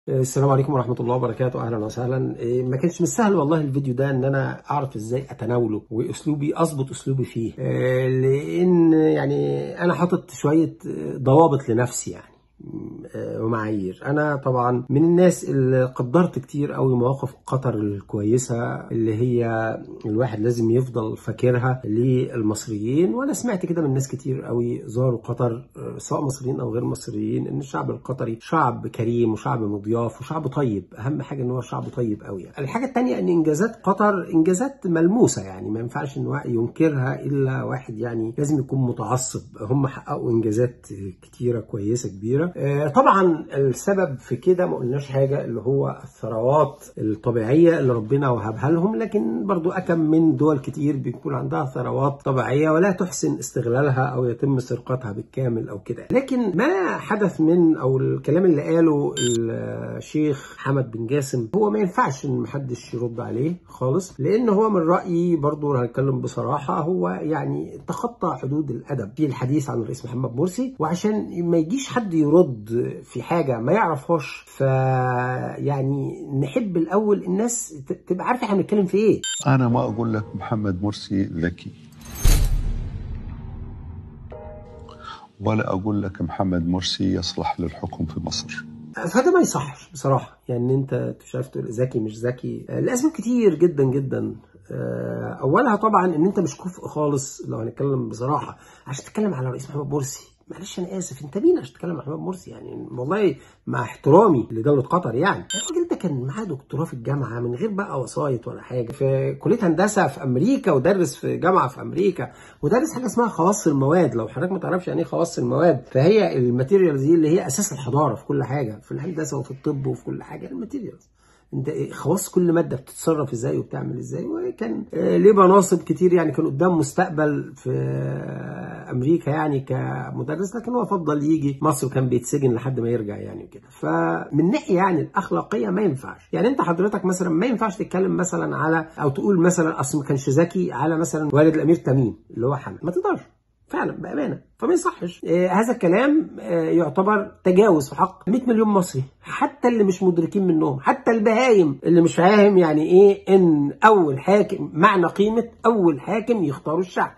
السلام عليكم ورحمة الله وبركاته أهلا وسهلا إيه، ما كانش من سهل والله الفيديو ده إن أنا أعرف إزاي أتناوله وأسلوبي أظبط أسلوبي فيه إيه، لأن يعني أنا حاطط شوية ضوابط لنفسي يعني آه، ومعايير انا طبعا من الناس اللي قدرت كتير قوي مواقف قطر الكويسه اللي هي الواحد لازم يفضل فاكرها للمصريين وانا سمعت كده من ناس كتير قوي زاروا قطر آه، سواء مصريين او غير مصريين ان الشعب القطري شعب كريم وشعب مضياف وشعب طيب اهم حاجه ان هو شعب طيب قوي يعني. الحاجه الثانيه ان انجازات قطر انجازات ملموسه يعني ما ينفعش ان ينكرها الا واحد يعني لازم يكون متعصب هم حققوا انجازات كتيره كويسه كبيره آه، طبعا السبب في كده ما قلناش حاجه اللي هو الثروات الطبيعيه اللي ربنا وهبها لهم لكن برضو اكم من دول كتير بيكون عندها ثروات طبيعيه ولا تحسن استغلالها او يتم سرقتها بالكامل او كده لكن ما حدث من او الكلام اللي قاله الشيخ حمد بن جاسم هو ما ينفعش ان محدش يرد عليه خالص لان هو من رايي برضو هنتكلم بصراحه هو يعني تخطى حدود الادب في الحديث عن الرئيس محمد مرسي وعشان ما يجيش حد يرد يرد في حاجه ما يعرفهاش فيعني نحب الاول الناس تبقى عارفه احنا بنتكلم في ايه انا ما اقول لك محمد مرسي ذكي ولا اقول لك محمد مرسي يصلح للحكم في مصر فده ما يصحش بصراحه يعني انت مش عارف تقول ذكي مش ذكي لاسباب كتير جدا جدا اولها طبعا ان انت مش كفء خالص لو هنتكلم بصراحه عشان تتكلم على رئيس محمد مرسي معلش انا اسف انت مين عشان تتكلم عن محمد مرسي يعني والله مع احترامي لدوله قطر يعني الراجل ده كان معاه دكتوراه في الجامعه من غير بقى وسايط ولا حاجه في كليه هندسه في امريكا ودرس في جامعه في امريكا ودرس حاجه اسمها خواص المواد لو حضرتك ما تعرفش يعني ايه خواص المواد فهي الماتيريالز دي اللي هي اساس الحضاره في كل حاجه في الهندسه وفي الطب وفي كل حاجه الماتيريالز انت خواص كل ماده بتتصرف ازاي وبتعمل ازاي وكان ليه مناصب كتير يعني كان قدام مستقبل في امريكا يعني كمدرس لكن هو فضل يجي مصر وكان بيتسجن لحد ما يرجع يعني كده فمن ناحيه يعني الاخلاقيه ما ينفعش يعني انت حضرتك مثلا ما ينفعش تتكلم مثلا على او تقول مثلا اصل ما كانش ذكي على مثلا والد الامير تميم اللي هو حمد ما تقدرش فعلا بامانه فما يصحش آه هذا الكلام آه يعتبر تجاوز في حق 100 مليون مصري حتى اللي مش مدركين منهم حتى البهايم اللي مش فاهم يعني ايه ان اول حاكم معنى قيمه اول حاكم يختاروا الشعب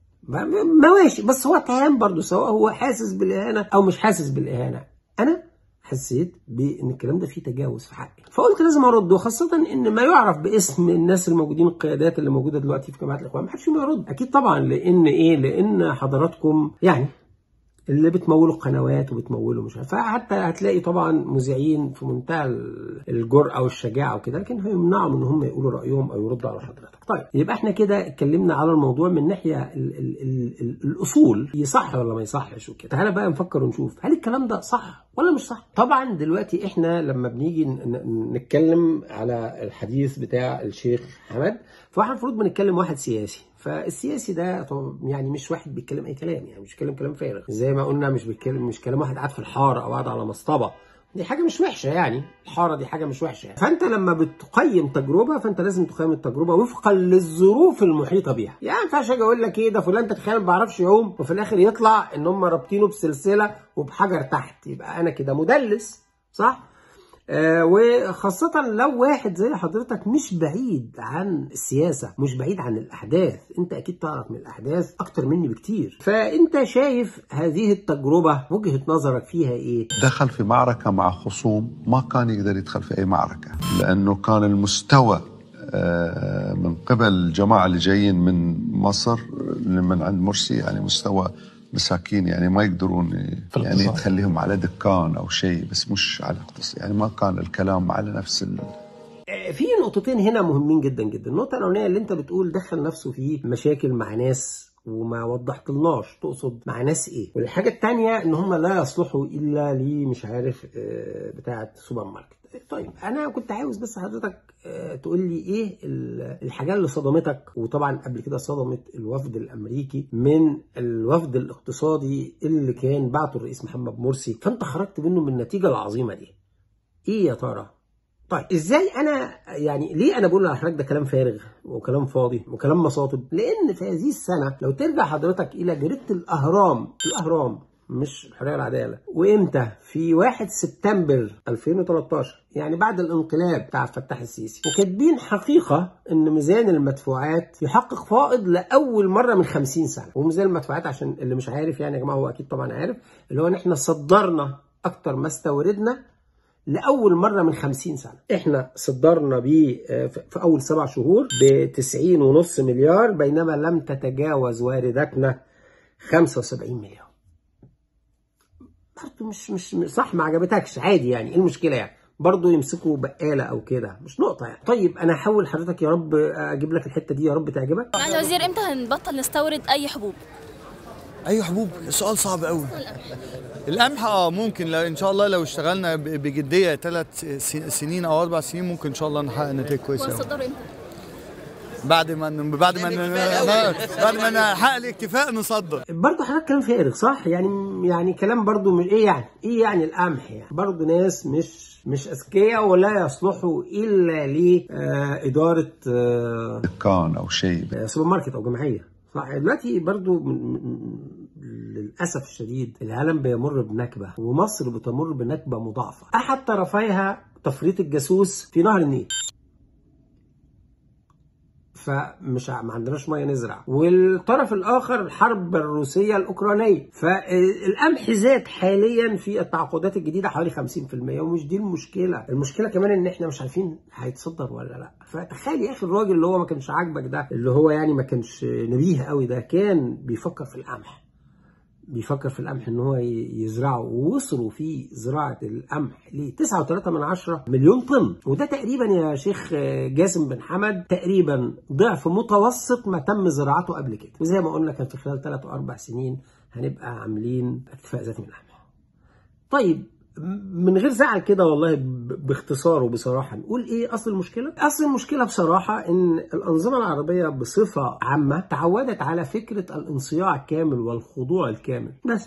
ماشي بس هو كلام برضه سواء هو حاسس بالاهانه او مش حاسس بالاهانه انا حسيت بان الكلام ده فيه تجاوز في حقي فقلت لازم ارد وخاصه ان ما يعرف باسم الناس الموجودين القيادات اللي موجوده دلوقتي في جماعه الاخوان ما حدش فيهم يرد اكيد طبعا لان ايه لان حضراتكم يعني اللي بتمولوا قنوات وبتمولوا مش عارف فحتى هتلاقي طبعا مذيعين في منتهى الجرأه والشجاعه وكده لكن هيمنعوا ان هم يقولوا رايهم او يردوا على حضرتك. طيب يبقى احنا كده اتكلمنا على الموضوع من ناحيه ال ال ال ال الاصول يصح ولا ما يصحش وكده. تعالى بقى نفكر ونشوف هل الكلام ده صح ولا مش صح؟ طبعا دلوقتي احنا لما بنيجي نتكلم على الحديث بتاع الشيخ حمد فاحنا المفروض بنتكلم واحد سياسي فالسياسي ده يعني مش واحد بيتكلم اي كلام يعني مش بيتكلم كلام فارغ زي ما قلنا مش بيتكلم مش كلام واحد قاعد في الحاره او قاعد على مصطبه دي حاجه مش وحشه يعني الحاره دي حاجه مش وحشه يعني. فانت لما بتقيم تجربه فانت لازم تقيم التجربه وفقا للظروف المحيطه بيها يعني ما ينفعش اجي اقول لك ايه ده فلان تتخيل ما بيعرفش يعوم وفي الاخر يطلع ان هم رابطينه بسلسله وبحجر تحت يبقى انا كده مدلس صح آه وخاصة لو واحد زي حضرتك مش بعيد عن السياسة مش بعيد عن الأحداث أنت أكيد تعرف من الأحداث أكتر مني بكتير فأنت شايف هذه التجربة وجهة نظرك فيها إيه؟ دخل في معركة مع خصوم ما كان يقدر يدخل في أي معركة لأنه كان المستوى من قبل الجماعة اللي جايين من مصر من عند مرسي يعني مستوى مساكين يعني ما يقدرون يعني تخليهم على دكان او شيء بس مش على اقتصاد يعني ما كان الكلام على نفس ال... في نقطتين هنا مهمين جدا جدا النقطه الاولانيه اللي انت بتقول دخل نفسه في مشاكل مع ناس وما وضحتلناش تقصد مع ناس ايه والحاجه الثانيه ان هم لا يصلحوا الا لي مش عارف بتاعه سوبر ماركت طيب انا كنت عاوز بس حضرتك تقول لي ايه الحاجات اللي صدمتك وطبعا قبل كده صدمت الوفد الامريكي من الوفد الاقتصادي اللي كان بعته الرئيس محمد مرسي فانت خرجت منه من النتيجه العظيمه دي ايه يا ترى طيب ازاي انا يعني ليه انا بقول لحضرتك ده كلام فارغ وكلام فاضي وكلام مصاطب لان في هذه السنه لو ترجع حضرتك الى جريده الاهرام الاهرام مش الحريه والعداله وامتى في 1 سبتمبر 2013 يعني بعد الانقلاب بتاع فتح السيسي وكاتبين حقيقه ان ميزان المدفوعات يحقق فائض لاول مره من 50 سنه وميزان المدفوعات عشان اللي مش عارف يعني يا جماعه هو اكيد طبعا عارف اللي هو ان احنا صدرنا اكتر ما استوردنا لاول مره من 50 سنه احنا صدرنا بيه في اول سبع شهور ب 90.5 مليار بينما لم تتجاوز وارداتنا 75 مليار برضه مش مش صح ما عجبتكش عادي يعني ايه المشكله يعني برضه يمسكوا بقاله او كده مش نقطه يعني طيب انا هحاول حضرتك يا رب اجيب لك الحته دي يا رب تعجبك معالي الوزير امتى هنبطل نستورد اي حبوب اي حبوب سؤال صعب قوي القمح اه ممكن لو ان شاء الله لو اشتغلنا ب- بجديه ثلاث سنين او اربع سنين ممكن ان شاء الله نحقق نتائج كويسه قوي وهنصدره امتى بعد ما بعد ما بعد ما نحقق الاكتفاء نصدر برضه حضرتك كلام فارغ صح يعني يعني كلام برضه من ايه يعني ايه يعني القمح يعني برضه ناس مش مش اذكياء ولا يصلحوا الا لاداره آه دكان او شيء سوبر ماركت او جمعيه صح دلوقتي برضو من من للاسف الشديد العالم بيمر بنكبه ومصر بتمر بنكبه مضاعفه احد طرفيها تفريط الجاسوس في نهر النيل فمش ع- ما عندناش ميه نزرع والطرف الاخر الحرب الروسيه الاوكرانيه فالقمح زاد حاليا في التعاقدات الجديده حوالي 50% ومش دي المشكله المشكله كمان ان احنا مش عارفين هيتصدر ولا لا فتخيل يا اخي الراجل اللي هو ما كانش عاجبك ده اللي هو يعني ما كانش نبيه قوي ده كان بيفكر في القمح بيفكر في القمح ان هو ي- يزرعه ووصلوا في زراعه القمح ل 9.3 من عشرة مليون طن وده تقريبا يا شيخ آه، جاسم بن حمد تقريبا ضعف متوسط ما تم زراعته قبل كده وزي ما قلنا كان في خلال 3 او 4 سنين هنبقى عاملين اكتفاء ذاتي من القمح طيب م- من غير زعل كده والله ب- باختصار وبصراحه نقول ايه اصل المشكله؟ اصل المشكله بصراحه ان الانظمه العربيه بصفه عامه تعودت على فكره الانصياع الكامل والخضوع الكامل بس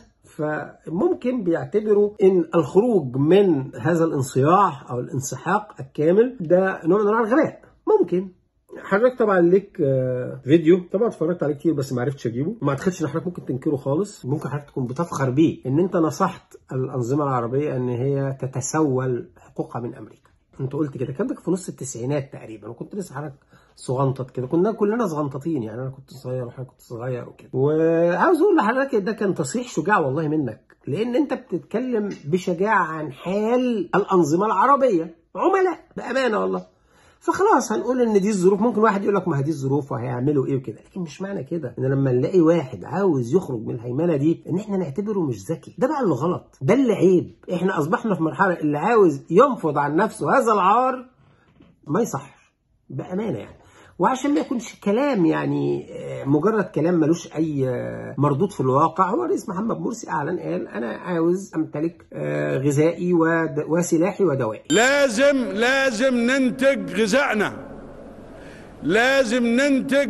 فممكن بيعتبروا ان الخروج من هذا الانصياع او الانسحاق الكامل ده نوع من انواع الغباء ممكن حضرتك طبعا ليك آه، فيديو طبعا اتفرجت عليه كتير بس ما عرفتش اجيبه ما اعتقدش ان حضرتك ممكن تنكره خالص ممكن حضرتك تكون بتفخر بيه ان انت نصحت الانظمه العربيه ان هي تتسول حقوقها من امريكا انت قلت كده كان ده في نص التسعينات تقريبا وكنت لسه حضرتك صغنطط كده كنا كلنا صغنططين يعني انا كنت صغير وحضرتك كنت صغير وكده وعاوز اقول لحضرتك ده كان تصريح شجاع والله منك لان انت بتتكلم بشجاعه عن حال الانظمه العربيه عملاء بامانه والله فخلاص هنقول ان دي الظروف ممكن واحد يقول لك ما هي دي الظروف وهيعملوا ايه وكده لكن مش معنى كده ان لما نلاقي واحد عاوز يخرج من الهيمنه دي ان احنا نعتبره مش ذكي ده بقى اللي غلط ده اللي عيب احنا اصبحنا في مرحله اللي عاوز ينفض عن نفسه هذا العار ما يصحش بامانه يعني وعشان ما يكونش كلام يعني آه، مجرد كلام ملوش اي آه، مردود في الواقع هو الرئيس محمد مرسي اعلن قال انا عاوز امتلك آه، غذائي ود- وسلاحي ودوائي لازم لازم ننتج غذائنا لازم ننتج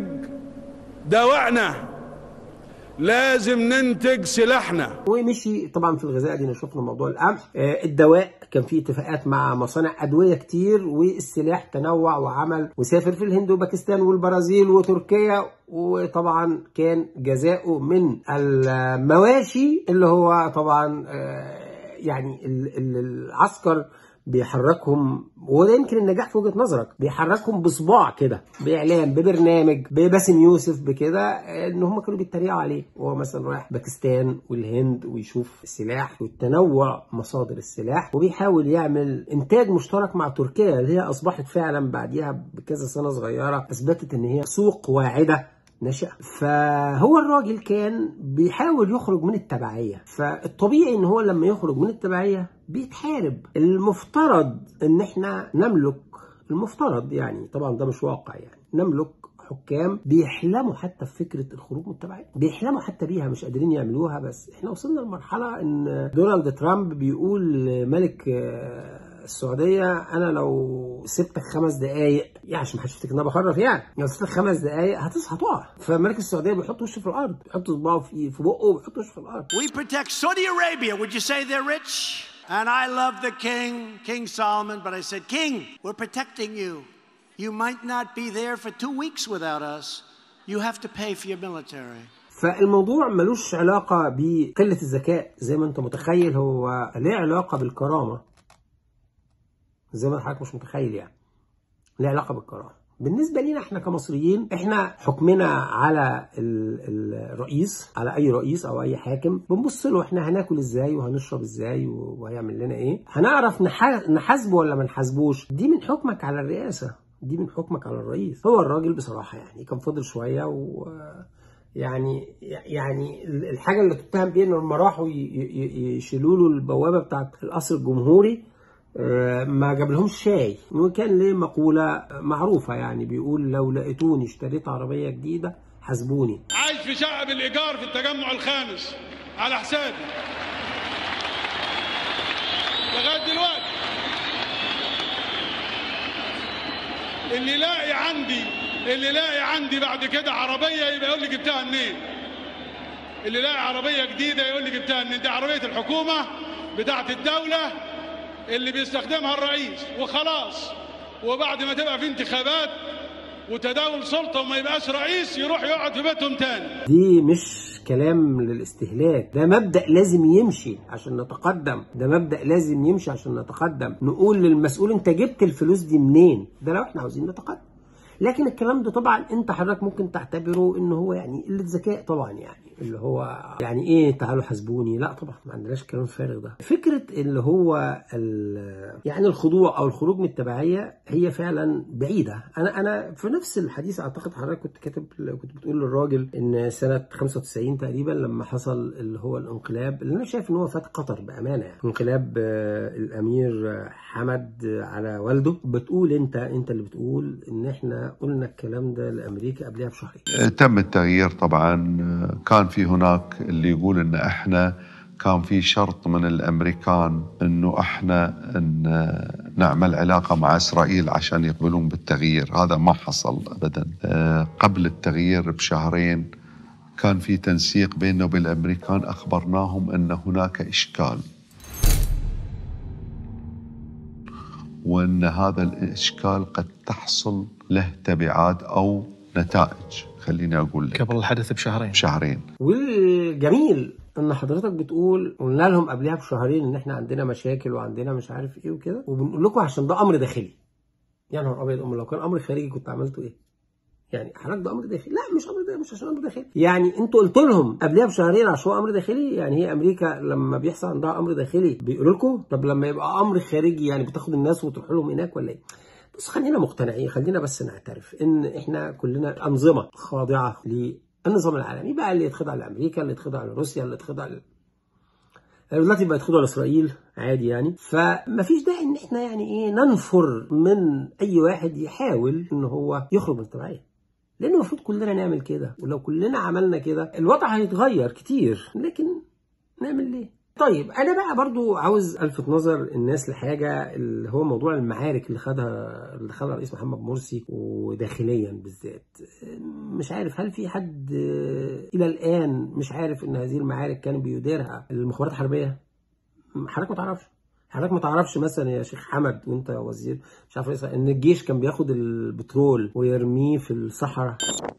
دواءنا لازم ننتج سلاحنا ومشي طبعا في الغذاء دي شفنا موضوع القمح آه، الدواء كان في اتفاقات مع مصانع ادويه كتير والسلاح تنوع وعمل وسافر في الهند وباكستان والبرازيل وتركيا وطبعا كان جزاؤه من المواشي اللي هو طبعا آه، يعني ال- ال- العسكر بيحركهم وده يمكن النجاح في وجهه نظرك بيحركهم بصباع كده باعلام ببرنامج بباسم يوسف بكده ان هم كانوا بيتريقوا عليه وهو مثلا رايح باكستان والهند ويشوف السلاح وتنوع مصادر السلاح وبيحاول يعمل انتاج مشترك مع تركيا اللي هي اصبحت فعلا بعديها بكذا سنه صغيره اثبتت ان هي سوق واعده نشأ فهو الراجل كان بيحاول يخرج من التبعية فالطبيعي ان هو لما يخرج من التبعية بيتحارب المفترض ان احنا نملك المفترض يعني طبعا ده مش واقع يعني نملك حكام بيحلموا حتى في فكره الخروج من التبعيه بيحلموا حتى بيها مش قادرين يعملوها بس احنا وصلنا لمرحله ان دونالد ترامب بيقول لملك آه، السعوديه انا لو سبتك خمس دقائق يعني عشان محدش يفتكر ان انا بخرف يعني لو سبتك خمس دقائق هتصحى تقع فملك السعوديه بيحط وشه في الارض بيحط صباعه في في بقه وبيحط وشه في الارض We protect Saudi Arabia. Would you say they're rich? And I love the king, King Solomon, but I said, King, we're protecting you. You might not be there for two weeks without us. You have to pay for your military. فالموضوع ملوش علاقة بقلة الذكاء زي ما انت متخيل هو ليه علاقة بالكرامة زي ما حضرتك مش متخيل يعني ليه علاقة بالكرامة بالنسبة لينا احنا كمصريين احنا حكمنا على ال- ال- الرئيس على اي رئيس او اي حاكم بنبص له احنا هناكل ازاي وهنشرب ازاي و- وهيعمل لنا ايه هنعرف نح- نحاسبه ولا ما نحاسبوش دي من حكمك على الرئاسة دي من حكمك على الرئيس هو الراجل بصراحة يعني كان فاضل شوية و يعني يعني الحاجه اللي تتهم بيها ان لما راحوا ي- ي- يشيلوا له البوابه بتاعت القصر الجمهوري آه، ما جابلهمش شاي وكان ليه مقوله معروفه يعني بيقول لو لقيتوني اشتريت عربيه جديده حاسبوني عايش في شقة بالإيجار في التجمع الخامس على حسابي لغاية دلوقتي اللي لاقي عندي اللي لاقي عندي بعد كده عربية يبقى يقول لي جبتها منين اللي لاقي عربية جديدة يقول لي جبتها منين دي عربية الحكومة بتاعت الدولة اللي بيستخدمها الرئيس وخلاص وبعد ما تبقى في انتخابات وتداول سلطة وما يبقاش رئيس يروح يقعد في بيتهم تاني دي مش كلام للاستهلاك ده مبدأ لازم يمشي عشان نتقدم ده مبدأ لازم يمشي عشان نتقدم نقول للمسؤول انت جبت الفلوس دي منين ده لو احنا عاوزين نتقدم لكن الكلام ده طبعا انت حضرتك ممكن تعتبره ان هو يعني قله ذكاء طبعا يعني اللي هو يعني ايه تعالوا حاسبوني لا طبعا ما عندناش الكلام الفارغ ده فكره اللي هو ال- يعني الخضوع او الخروج من التبعيه هي فعلا بعيده انا انا في نفس الحديث اعتقد حضرتك كنت كاتب كنت بتقول للراجل ان سنه 95 تقريبا لما حصل اللي هو الانقلاب اللي انا شايف ان هو فات قطر بامانه يعني انقلاب آه، الامير آه، حمد آه، على والده بتقول انت انت اللي بتقول ان احنا قلنا الكلام ده لامريكا قبلها بشهرين تم التغيير طبعا كان في هناك اللي يقول ان احنا كان في شرط من الامريكان انه احنا ان نعمل علاقه مع اسرائيل عشان يقبلون بالتغيير، هذا ما حصل ابدا. آه، قبل التغيير بشهرين كان في تنسيق بيننا وبين الامريكان اخبرناهم ان هناك اشكال. وان هذا الاشكال قد تحصل له تبعات او نتائج خليني اقول لك قبل الحدث بشهرين بشهرين والجميل ان حضرتك بتقول قلنا لهم قبلها بشهرين ان احنا عندنا مشاكل وعندنا مش عارف ايه وكده وبنقول لكم عشان ده امر داخلي يا نهار ابيض امال لو كان امر خارجي كنت عملتوا ايه؟ يعني حضرتك ده امر داخلي لا مش امر داخلي مش عشان امر داخلي يعني انتوا قلت لهم قبلها بشهرين عشان هو امر داخلي يعني هي امريكا لما بيحصل عندها امر داخلي بيقولوا لكم طب لما يبقى امر خارجي يعني بتاخد الناس وتروح لهم هناك ولا ايه؟ بس خلينا مقتنعين خلينا بس نعترف ان احنا كلنا انظمه خاضعه للنظام العالمي بقى اللي يتخضع لامريكا اللي يتخضع لروسيا اللي يتخضع ل... دلوقتي بقى يتخضعوا لاسرائيل عادي يعني فمفيش داعي ان احنا يعني ايه ننفر من اي واحد يحاول ان هو يخرج من التبعيه لان المفروض كلنا نعمل كده ولو كلنا عملنا كده الوضع هيتغير كتير لكن نعمل ليه طيب انا بقى برضو عاوز الفت نظر الناس لحاجه اللي هو موضوع المعارك اللي خدها اللي خدها الرئيس محمد مرسي وداخليا بالذات مش عارف هل في حد الى الان مش عارف ان هذه المعارك كان بيديرها المخابرات الحربيه حضرتك ما تعرفش حضرتك ما تعرفش مثلا يا شيخ حمد وانت وزير مش عارف رئيس ان الجيش كان بياخد البترول ويرميه في الصحراء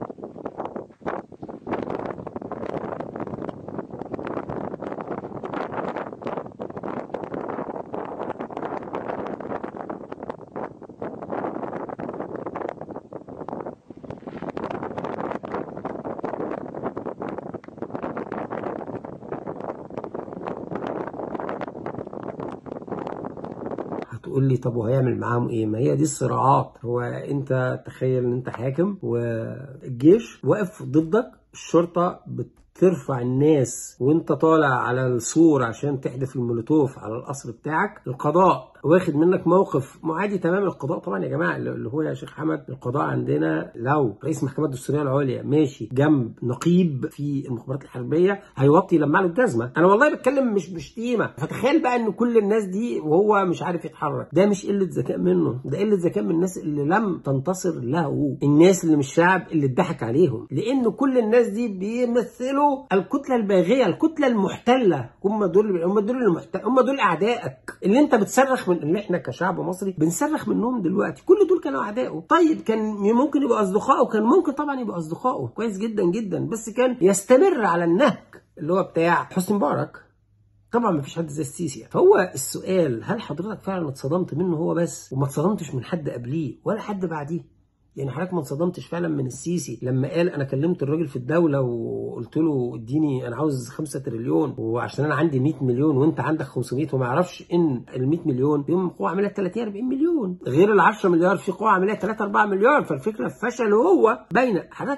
هتقول لي طب وهيعمل معاهم ايه ما هي دي الصراعات هو انت تخيل ان انت حاكم والجيش واقف ضدك الشرطه بترفع الناس وانت طالع على السور عشان تحدف المولوتوف على القصر بتاعك القضاء واخد منك موقف معادي تمام القضاء طبعا يا جماعه اللي هو يا شيخ حمد القضاء عندنا لو رئيس المحكمه الدستوريه العليا ماشي جنب نقيب في المخابرات الحربيه هيوطي يلمع له الجزمه انا والله بتكلم مش بشتيمه فتخيل بقى ان كل الناس دي وهو مش عارف يتحرك ده مش قله ذكاء منه ده قله ذكاء من الناس اللي لم تنتصر له الناس اللي مش شعب اللي اتضحك عليهم لان كل الناس دي بيمثلوا يقتلوا الكتله الباغيه الكتله المحتله هم دول هم دول المحت... هم دول اعدائك اللي انت بتصرخ من اللي احنا كشعب مصري بنصرخ منهم دلوقتي كل دول كانوا اعدائه طيب كان ممكن يبقوا اصدقائه كان ممكن طبعا يبقوا اصدقائه كويس جدا جدا بس كان يستمر على النهج اللي هو بتاع حسني مبارك طبعا ما فيش حد زي السيسي فهو السؤال هل حضرتك فعلا اتصدمت منه هو بس وما اتصدمتش من حد قبليه ولا حد بعديه يعني حضرتك ما اتصدمتش فعلا من السيسي لما قال انا كلمت الراجل في الدوله وقلت له اديني انا عاوز 5 تريليون وعشان انا عندي 100 مليون وانت عندك 500 وما يعرفش ان ال 100 مليون فيهم قوه عامله 30 40 مليون غير ال 10 مليار في قوه عامله 3 4 مليار فالفكره في فشله هو باينه حضرتك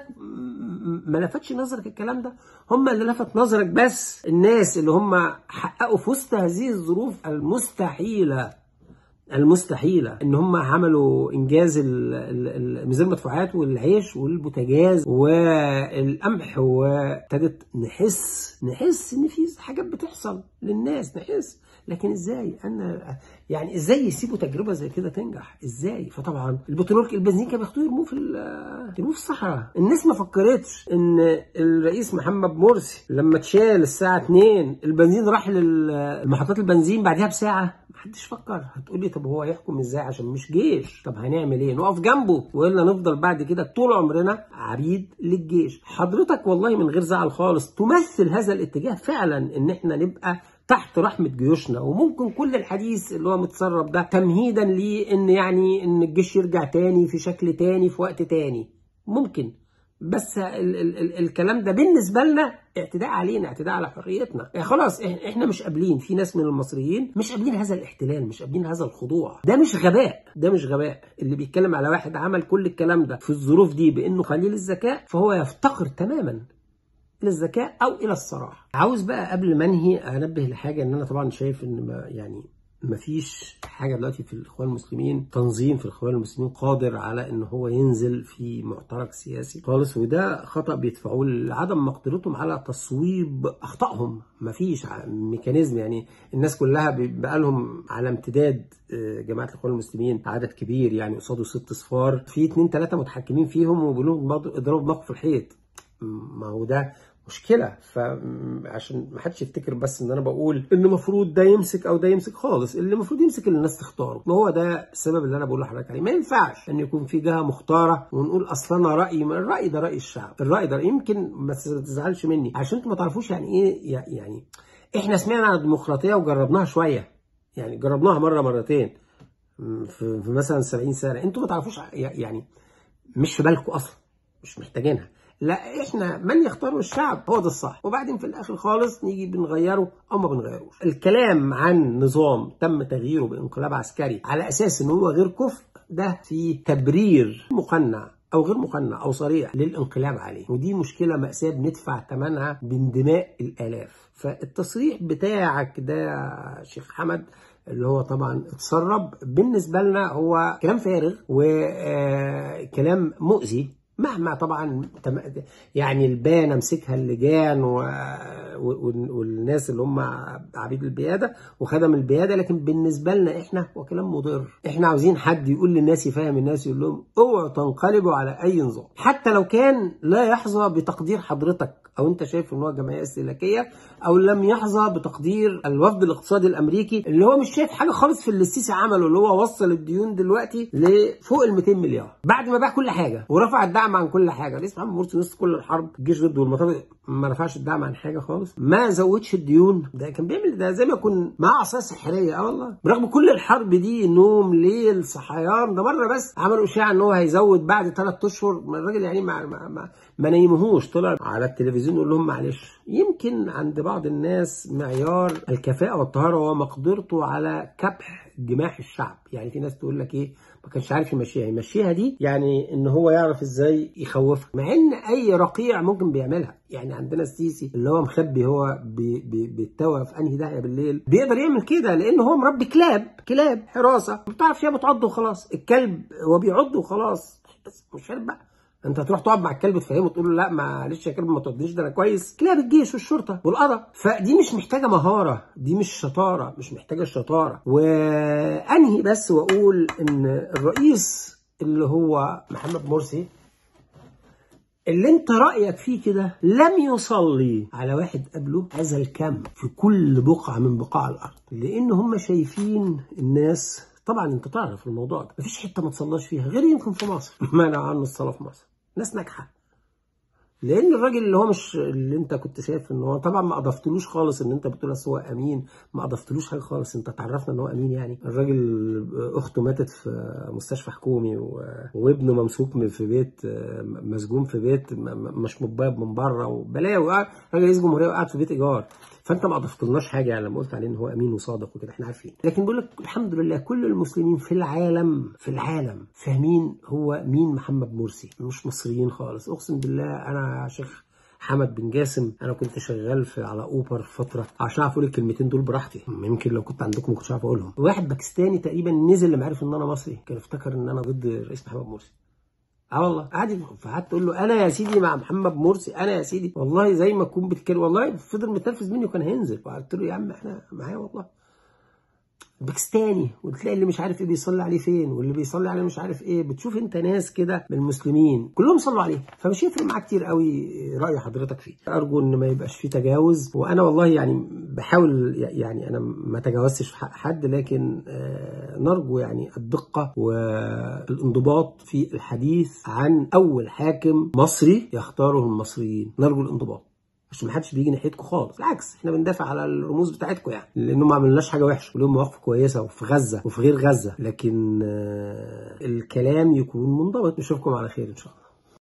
ما لفتش نظرك الكلام ده هم اللي لفت نظرك بس الناس اللي هم حققوا في وسط هذه الظروف المستحيله المستحيلة ان هم عملوا انجاز ميزان المدفوعات والعيش والبوتاجاز والقمح وابتدت نحس نحس ان في حاجات بتحصل للناس نحس لكن ازاي انا يعني ازاي يسيبوا تجربه زي كده تنجح ازاي فطبعا البترول البنزين كانوا بياخدوه يرموه في يرموه في الصحراء الناس ما فكرتش ان الرئيس محمد مرسي لما اتشال الساعه 2 البنزين راح للمحطات البنزين بعدها بساعه محدش فكر هتقول لي طب هو هيحكم ازاي عشان مش جيش طب هنعمل ايه نقف جنبه والا نفضل بعد كده طول عمرنا عبيد للجيش حضرتك والله من غير زعل خالص تمثل هذا الاتجاه فعلا ان احنا نبقى تحت رحمة جيوشنا وممكن كل الحديث اللي هو متسرب ده تمهيدا ليه ان يعني ان الجيش يرجع تاني في شكل تاني في وقت تاني ممكن بس ال ال ال الكلام ده بالنسبه لنا اعتداء علينا اعتداء على حريتنا يعني خلاص احنا مش قابلين في ناس من المصريين مش قابلين هذا الاحتلال مش قابلين هذا الخضوع ده مش غباء ده مش غباء اللي بيتكلم على واحد عمل كل الكلام ده في الظروف دي بانه قليل الذكاء فهو يفتقر تماما الى الذكاء او الى الصراحه عاوز بقى قبل ما انهي انبه لحاجه ان انا طبعا شايف ان ما يعني مفيش حاجه دلوقتي في الاخوان المسلمين تنظيم في الاخوان المسلمين قادر على ان هو ينزل في معترك سياسي خالص وده خطا بيدفعوه لعدم مقدرتهم على تصويب اخطائهم مفيش ميكانيزم يعني الناس كلها بقى لهم على امتداد جماعه الاخوان المسلمين عدد كبير يعني قصاده ست صفار في اتنين تلاته متحكمين فيهم وبيقولوا لهم اضربوا دماغكم في الحيط ما هو ده مشكله فعشان ما حدش يفتكر بس ان انا بقول ان المفروض ده يمسك او ده يمسك خالص اللي المفروض يمسك اللي الناس تختاره ما هو ده السبب اللي انا بقول لحضرتك عليه ما ينفعش ان يكون في جهه مختاره ونقول اصل انا رايي الراي ده راي الشعب الراي ده يمكن ما تزعلش مني عشان انتوا ما تعرفوش يعني ايه يعني احنا سمعنا عن الديمقراطيه وجربناها شويه يعني جربناها مره مرتين في مثلا 70 سنه انتوا ما تعرفوش يعني مش في بالكم اصلا مش محتاجينها لا احنا من يختاره الشعب هو ده الصح وبعدين في الاخر خالص نيجي بنغيره او ما بنغيروش الكلام عن نظام تم تغييره بانقلاب عسكري على اساس ان هو غير كفء ده في تبرير مقنع او غير مقنع او صريح للانقلاب عليه ودي مشكله ماساه بندفع ثمنها باندماء الالاف فالتصريح بتاعك ده يا شيخ حمد اللي هو طبعا اتسرب بالنسبه لنا هو كلام فارغ وكلام مؤذي مهما طبعا يعني البانه مسكها اللجان و... والناس اللي هم عبيد البياده وخدم البياده لكن بالنسبه لنا احنا هو كلام مضر احنا عاوزين حد يقول للناس يفهم الناس يقول لهم اوعوا تنقلبوا على اي نظام حتى لو كان لا يحظى بتقدير حضرتك او انت شايف ان هو جمعيه استهلاكيه او لم يحظى بتقدير الوفد الاقتصادي الامريكي اللي هو مش شايف حاجه خالص في اللي السيسي عمله اللي هو وصل الديون دلوقتي لفوق ال 200 مليار بعد ما باع كل حاجه ورفع الدعم عن كل حاجه الرئيس محمد مرسي وسط كل الحرب الجيش ضده والمطار ما رفعش الدعم عن حاجه خالص ما زودش الديون ده كان بيعمل ده زي ما يكون معاه عصايه سحريه اه والله برغم كل الحرب دي نوم ليل صحيان ده مره بس عملوا اشاعه ان هو هيزود بعد ثلاث اشهر الراجل يعني ما ما, ما, ما نيمهوش طلع على التلفزيون يقول لهم معلش يمكن عند بعض الناس معيار الكفاءه والطهاره هو مقدرته على كبح جماح الشعب يعني في ناس تقول لك ايه ما كانش عارف يمشيها يمشيها دي يعني ان هو يعرف ازاي يخوفك مع ان اي رقيع ممكن بيعملها يعني عندنا السيسي اللي هو مخبي هو بالتوى في انهي داهيه بالليل بيقدر يعمل كده لان هو مربي كلاب كلاب حراسه ما بتعرفش هي بتعض وخلاص الكلب هو بيعض وخلاص بس مش عارف بقى انت هتروح تقعد مع الكلب تفهمه تقول له لا معلش يا كلب ما توديش ده انا كويس كلاب الجيش والشرطه والقضاء فدي مش محتاجه مهاره دي مش شطاره مش محتاجه شطاره وانهي بس واقول ان الرئيس اللي هو محمد مرسي اللي انت رايك فيه كده لم يصلي على واحد قبله هذا الكم في كل بقعه من بقاع الارض لان هم شايفين الناس طبعا انت تعرف الموضوع ده مفيش حته ما تصلاش فيها غير يمكن في مصر منع عنه الصلاه في مصر ناس ناجحه لان الراجل اللي هو مش اللي انت كنت شايف ان هو طبعا ما اضفتلوش خالص ان انت بتقول اصل هو امين ما اضفتلوش حاجه خالص انت تعرفنا ان هو امين يعني الراجل اخته ماتت في مستشفى حكومي و... وابنه ممسوك في بيت مسجون في بيت مش متباب من بره وبلاوي راجل رئيس جمهوريه وقاعد في بيت ايجار فانت ما اضفتلناش حاجه يعني لما قلت عليه ان هو امين وصادق وكده احنا عارفين لكن بقول لك الحمد لله كل المسلمين في العالم في العالم فاهمين هو مين محمد مرسي مش مصريين خالص اقسم بالله انا يا شيخ حمد بن جاسم انا كنت شغال في على اوبر فتره عشان اعرف اقول الكلمتين دول براحتي يمكن لو كنت عندكم ما كنتش عارف اقولهم واحد باكستاني تقريبا نزل لما عرف ان انا مصري كان افتكر ان انا ضد الرئيس محمد مرسي اه والله عادي فقعدت تقول له انا يا سيدي مع محمد مرسي انا يا سيدي والله زي ما تكون بتتكلم والله فضل متنرفز مني وكان هينزل فقلت له يا عم احنا معايا والله باكستاني وتلاقي اللي مش عارف ايه بيصلي عليه فين واللي بيصلي عليه مش عارف ايه بتشوف انت ناس كده من المسلمين كلهم صلوا عليه فمش هيفرق معاه كتير قوي راي حضرتك فيه ارجو ان ما يبقاش فيه تجاوز وانا والله يعني بحاول يعني انا ما تجاوزتش في حق حد لكن نرجو يعني الدقه والانضباط في الحديث عن اول حاكم مصري يختاره المصريين نرجو الانضباط عشان ما حدش بيجي ناحيتكم خالص بالعكس احنا بندافع على الرموز بتاعتكم يعني لانه ما عملناش حاجه وحشه ولهم مواقف كويسه وفي غزه وفي غير غزه لكن الكلام يكون منضبط نشوفكم على خير ان شاء الله